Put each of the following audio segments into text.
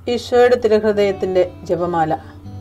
ഈശോയുടെ തിരുഹൃദയത്തിന്റെ ജപമാല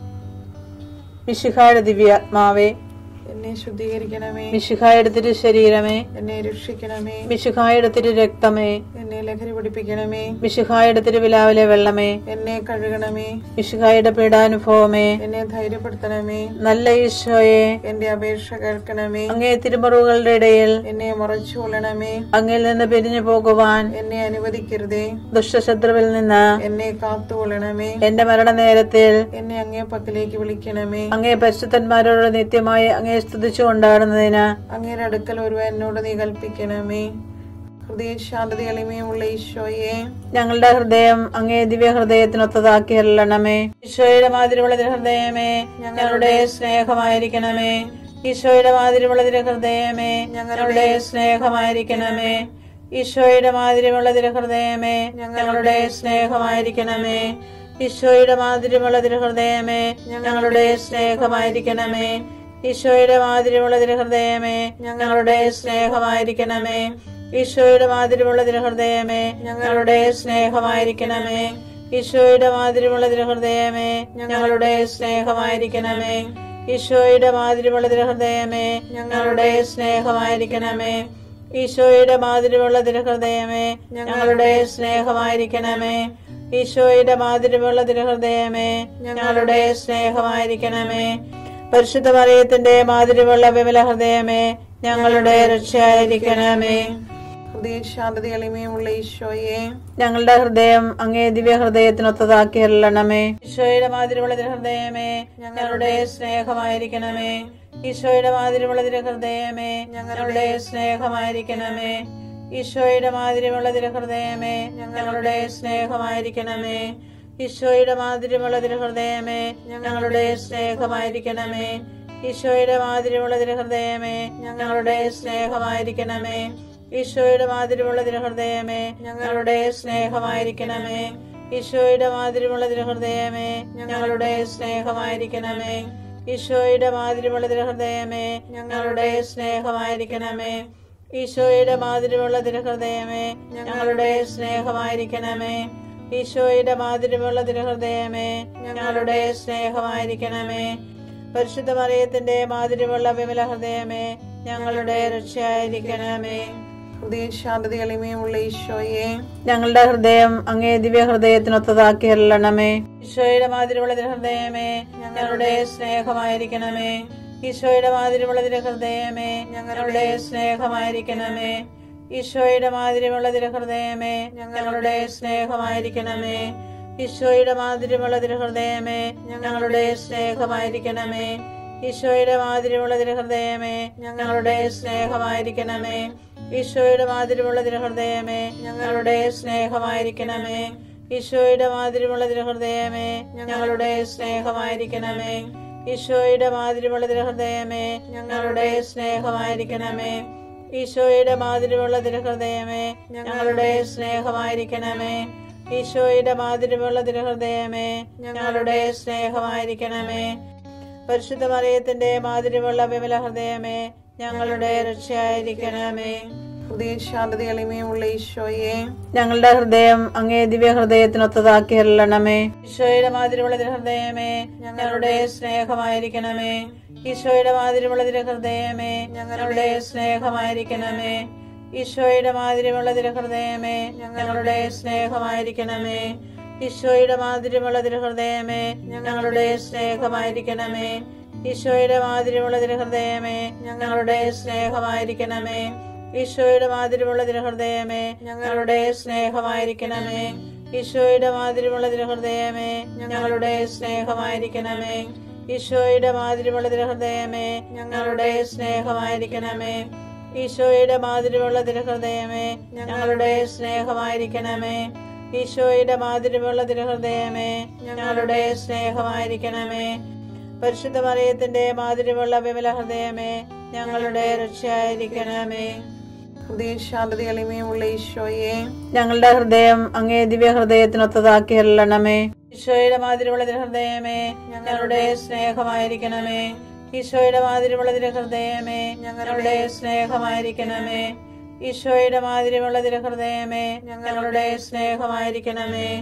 മിശിഹായുടെ ദിവ്യാത്മാവേ എന്നെ ശുദ്ധീകരിക്കണമേ മിശിഹായുടെ തിരു ശരീരമേ എന്നെ രക്ഷിക്കണമേ മിശിഹായുടെ തിരു രക്തമേ എന്നെ ലഹരി പിടിപ്പിക്കണമേ മിശിഹായുടെ തിരുവിലാവിലെ വെള്ളമേ എന്നെ കഴുകണമേ മിശിഹായുടെ പീഡാനുഭവമേ എന്നെ ധൈര്യപ്പെടുത്തണമേ നല്ല ഈശോയെ എന്റെ അപേക്ഷ കേൾക്കണമേ അങ്ങേ തിരുമറുകളുടെ ഇടയിൽ എന്നെ മറച്ചു കൊള്ളണമേ അങ്ങിൽ നിന്ന് പിരിഞ്ഞു പോകുവാൻ എന്നെ അനുവദിക്കരുതേ ദുഷ്ടശത്രുവിൽ നിന്ന് എന്നെ കാത്തുകൊള്ളണമേ എന്റെ മരണനേരത്തിൽ എന്നെ അങ്ങേ പക്കലേക്ക് വിളിക്കണമേ അങ്ങേ പരിശുദ്ധന്മാരോട് നിത്യമായി അങ്ങേ സ്തുതിച്ചു കൊണ്ടാടുന്നതിന് അങ്ങയുടെ അടുക്കൽ ഒരുവ എന്നോട് നീ കൽപ്പിക്കണമേ ഹൃദയ ശാന്തത എളിമയുമുള്ള ഈശോയെ ഞങ്ങളുടെ ഹൃദയം അങ്ങേ ദിവ്യ ഹൃദയത്തിനൊത്തതാക്കി അല്ലണമേ ഈശോയുടെ മാതിരിയുള്ള ഹൃദയമേ ഞങ്ങളുടെ സ്നേഹമായിരിക്കണമേ ഈശോയുടെ മാതിരിയുള്ള ഹൃദയമേ ഞങ്ങളുടെ സ്നേഹമായിരിക്കണമേ ഈശോയുടെ മാതിരിയുള്ള ഹൃദയമേ ഞങ്ങളുടെ സ്നേഹമായിരിക്കണമേ ഈശോയുടെ മാതിരിയുള്ള ഹൃദയമേ ഞങ്ങളുടെ സ്നേഹമായിരിക്കണമേ ഈശോയുടെ മാതിരിയുള്ള ഹൃദയമേ ഞങ്ങളുടെ സ്നേഹമായിരിക്കണമേ ഈശോയുടെ മാതിരിയുള്ള ഹൃദയമേ ഞങ്ങളുടെ സ്നേഹമായിരിക്കണമേ ഈശോയുടെ മാതിരിയുള്ള ഹൃദയമേ ഞങ്ങളുടെ സ്നേഹമായിരിക്കണമേ ഈശോയുടെ മാതിരിയുള്ള ഹൃദയമേ ഞങ്ങളുടെ സ്നേഹമായിരിക്കണമേ ഈശോയുടെ മാതിരിയുള്ള ഹൃദയമേ ഞങ്ങളുടെ സ്നേഹമായിരിക്കണമേ ഈശോയുടെ മാതിരിയുള്ള ഹൃദയമേ ഞങ്ങളുടെ സ്നേഹമായിരിക്കണമേ പരിശുദ്ധ മറിയത്തിന്റെ മാതിരിയുള്ള വിമല ഹൃദയമേ ഞങ്ങളുടെ രക്ഷയായിരിക്കണമേ ഹൃദയ ശാന്തത എളിമയുമുള്ള ഈശോയെ ഞങ്ങളുടെ ഹൃദയം അങ്ങേ ദിവ്യ ഹൃദയത്തിനൊത്തതാക്കി അല്ലണമേ ഈശോയുടെ മാതിരിയുള്ള ഹൃദയമേ ഞങ്ങളുടെ സ്നേഹമായിരിക്കണമേ ഈശോയുടെ മാതിരിയുള്ള ഹൃദയമേ ഞങ്ങളുടെ സ്നേഹമായിരിക്കണമേ ഈശോയുടെ മാതിരിയുള്ള ഹൃദയമേ ഞങ്ങളുടെ സ്നേഹമായിരിക്കണമേ ഈശോയുടെ മാതിരിയുള്ള ഹൃദയമേ ഞങ്ങളുടെ സ്നേഹമായിരിക്കണമേ ഈശോയുടെ മാതിരിയുള്ള ഹൃദയമേ ഞങ്ങളുടെ സ്നേഹമായിരിക്കണമേ ഈശോയുടെ മാതിരിയുള്ള ഹൃദയമേ ഞങ്ങളുടെ സ്നേഹമായിരിക്കണമേ ഈശോയുടെ മാതിരിയുള്ള ഹൃദയമേ ഞങ്ങളുടെ സ്നേഹമായിരിക്കണമേ ഈശോയുടെ മാതിരിയുള്ള ഹൃദയമേ ഞങ്ങളുടെ സ്നേഹമായിരിക്കണമേ ഈശോയുടെ മാതിരിയുള്ള ഹൃദയമേ ഞങ്ങളുടെ സ്നേഹമായിരിക്കണമേ ഈശോയുടെ മാതിരിയുള്ള ഹൃദയമേ ഞങ്ങളുടെ സ്നേഹമായിരിക്കണമേ പരിശുദ്ധ മറിയത്തിന്റെ മാതിരിയുള്ള വിമല ഹൃദയമേ ഞങ്ങളുടെ രക്ഷയായിരിക്കണമേ ഹൃദയ ശാന്തത എളിമയുമുള്ള ഈശോയെ ഞങ്ങളുടെ ഹൃദയം അങ്ങേ ദിവ്യ ഹൃദയത്തിനൊത്തതാക്കി അല്ലണമേ ഈശോയുടെ മാതിരിയുള്ള ഹൃദയമേ ഞങ്ങളുടെ സ്നേഹമായിരിക്കണമേ ഈശോയുടെ മാതിരിയുള്ള ഹൃദയമേ ഞങ്ങളുടെ സ്നേഹമായിരിക്കണമേ ഈശോയുടെ മാതിരിയുള്ള ഹൃദയമേ ഞങ്ങളുടെ സ്നേഹമായിരിക്കണമേ ഈശോയുടെ മാതിരിയുള്ള ഹൃദയമേ ഞങ്ങളുടെ സ്നേഹമായിരിക്കണമേ ഈശോയുടെ മാതിരിയുള്ള ഹൃദയമേ ഞങ്ങളുടെ സ്നേഹമായിരിക്കണമേ ഈശോയുടെ മാതിരിയുള്ള ഹൃദയമേ ഞങ്ങളുടെ സ്നേഹമായിരിക്കണമേ ഈശോയുടെ മാതിരിയുള്ള ഹൃദയമേ ഞങ്ങളുടെ സ്നേഹമായിരിക്കണമേ ഈശോയുടെ മാതിരിയുള്ള ഹൃദയമേ ഞങ്ങളുടെ സ്നേഹമായിരിക്കണമേ ഈശോയുടെ മാതിരിയുള്ള ഹൃദയമേ ഞങ്ങളുടെ സ്നേഹമായിരിക്കണമേ ഈശോയുടെ മാതിരിയുള്ള ഹൃദയമേ ഞങ്ങളുടെ സ്നേഹമായിരിക്കണമേ പരിശുദ്ധ മറിയത്തിന്റെ മാതിരിയുള്ള വിമല ഹൃദയമേ ഞങ്ങളുടെ രക്ഷയായിരിക്കണമേ ഹൃദയ ശാന്തത എളിമയുമുള്ള ഈശോയെ ഞങ്ങളുടെ ഹൃദയം അങ്ങേ ദിവ്യ ഹൃദയത്തിനൊത്തതാക്കി അല്ലണമേ ഈശോയുടെ മാതിരിയുള്ള ഹൃദയമേ ഞങ്ങളുടെ സ്നേഹമായിരിക്കണമേ ഈശോയുടെ മാതിരിയുള്ള ഹൃദയമേ ഞങ്ങളുടെ സ്നേഹമായിരിക്കണമേ ഈശോയുടെ മാതിരിയുള്ള ഹൃദയമേ ഞങ്ങളുടെ സ്നേഹമായിരിക്കണമേ ഈശോയുടെ മാതിരിയുള്ള ഹൃദയമേ ഞങ്ങളുടെ സ്നേഹമായിരിക്കണമേ ഈശോയുടെ മാതിരിയുള്ള ഹൃദയമേ ഞങ്ങളുടെ സ്നേഹമായിരിക്കണമേ ഈശോയുടെ മാതിരിയുള്ള ഹൃദയമേ ഞങ്ങളുടെ സ്നേഹമായിരിക്കണമേ ഈശോയുടെ മാതിരിയുള്ള ഹൃദയമേ ഞങ്ങളുടെ സ്നേഹമായിരിക്കണമേ ഈശോയുടെ മാതിരിയുള്ള ഹൃദയമേ ഞങ്ങളുടെ സ്നേഹമായിരിക്കണമേ ഈശോയുടെ മാതിരിയുള്ള ഹൃദയമേ ഞങ്ങളുടെ സ്നേഹമായിരിക്കണമേ ഈശോയുടെ മാതിരിയുള്ള ഹൃദയമേ ഞങ്ങളുടെ സ്നേഹമായിരിക്കണമേ പരിശുദ്ധ മറിയത്തിന്റെ മാതിരിയുള്ള വിമല ഹൃദയമേ ഞങ്ങളുടെ രക്ഷയായിരിക്കണമേ ഹൃദയ ശാന്തത എളിമയുമുള്ള ഈശോയെ ഞങ്ങളുടെ ഹൃദയം അങ്ങേ ദിവ്യ ഹൃദയത്തിനൊത്തതാക്കി അല്ലണമേ ഈശോയുടെ മാതിരിയുള്ള ഹൃദയമേ ഞങ്ങളുടെ സ്നേഹമായിരിക്കണമേ ഈശോയുടെ മാതിരിയുള്ള ഹൃദയമേ ഞങ്ങളുടെ സ്നേഹമായിരിക്കണമേ ഈശോയുടെ മാതിരിയുള്ള ഹൃദയമേ ഞങ്ങളുടെ സ്നേഹമായിരിക്കണമേ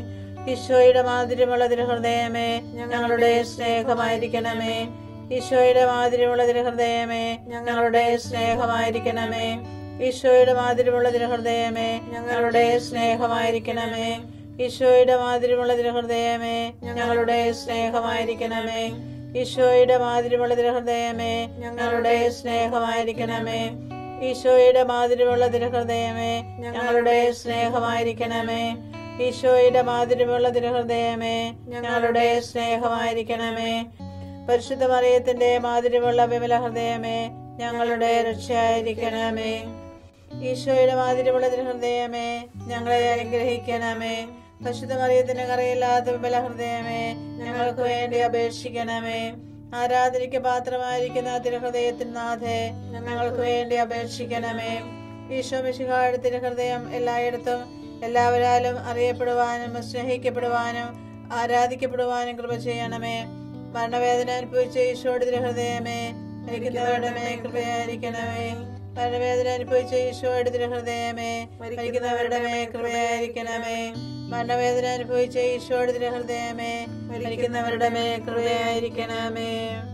ഈശോയുടെ മാതിരിമുള്ള തിരുഹൃദയമേ ഞങ്ങളുടെ സ്നേഹമായിരിക്കണമേ ഈശോയുടെ മാതിരിമുള്ള തിരുഹൃദയമേ ഞങ്ങളുടെ സ്നേഹമായിരിക്കണമേ ഈശോയുടെ മാതിരിമുള്ള തിരുഹൃദയമേ ഞങ്ങളുടെ സ്നേഹമായിരിക്കണമേ ഈശോയുടെ മാതിരിമുള്ള തിരുഹൃദയമേ ഞങ്ങളുടെ സ്നേഹമായിരിക്കണമേ ഈശോയുടെ മാതിരിമുള്ള തിരുഹൃദയമേ ഞങ്ങളുടെ സ്നേഹമായിരിക്കണമേ ഈശോയുടെ മാതിരിമുള്ള തിരുഹൃദയമേ ഞങ്ങളുടെ സ്നേഹമായിരിക്കണമേ ഈശോയുടെ മാതിരിമുള്ള തിരുഹൃദയമേ ഞങ്ങളുടെ സ്നേഹമായിരിക്കണമേ പരിശുദ്ധ മറിയത്തിന്റെ മാതിരിമുള്ള വിമല ഹൃദയമേ ഞങ്ങളുടെ രക്ഷയായിരിക്കണമേ ഈശോയുടെ മാതിരിമുള്ള തിരുഹൃദയമേ ഞങ്ങളെ അനുഗ്രഹിക്കണമേ പരിശുദ്ധ മറിയത്തിന് കറിയില്ലാത്ത വിമല ഹൃദയമേ ഞങ്ങൾക്ക് വേണ്ടി അപേക്ഷിക്കണമേ ആരാധനയ്ക്ക് പാത്രമായിരിക്കുന്ന തിരുഹൃദയത്തിൻ നാഥേ ഞങ്ങൾക്ക് വേണ്ടി അപേക്ഷിക്കണമേ ഈശോ മിശിഹായുടെ തിരുഹൃദയം എല്ലായിടത്തും എല്ലാവരാലും അറിയപ്പെടുവാനും സ്നേഹിക്കപ്പെടുവാനും ആരാധിക്കപ്പെടുവാനും കൃപ ചെയ്യണമേ മരണവേദന അനുഭവിച്ച ഈശോയുടെ തിരുഹൃദയമേ മരിക്കുന്നവരുടെ മേൽ കൃപയായിരിക്കണമേ മരണവേദന അനുഭവിച്ച ഈശോയുടെ തിരുഹൃദയമേ മരിക്കുന്നവരുടെ മേൽ കൃപയായിരിക്കണമേ മരണവേദന അനുഭവിച്ച ഈശോയുടെ തിരുഹൃദയമേ മരിക്കുന്നവരുടെ മേൽ കൃപയായിരിക്കണമേ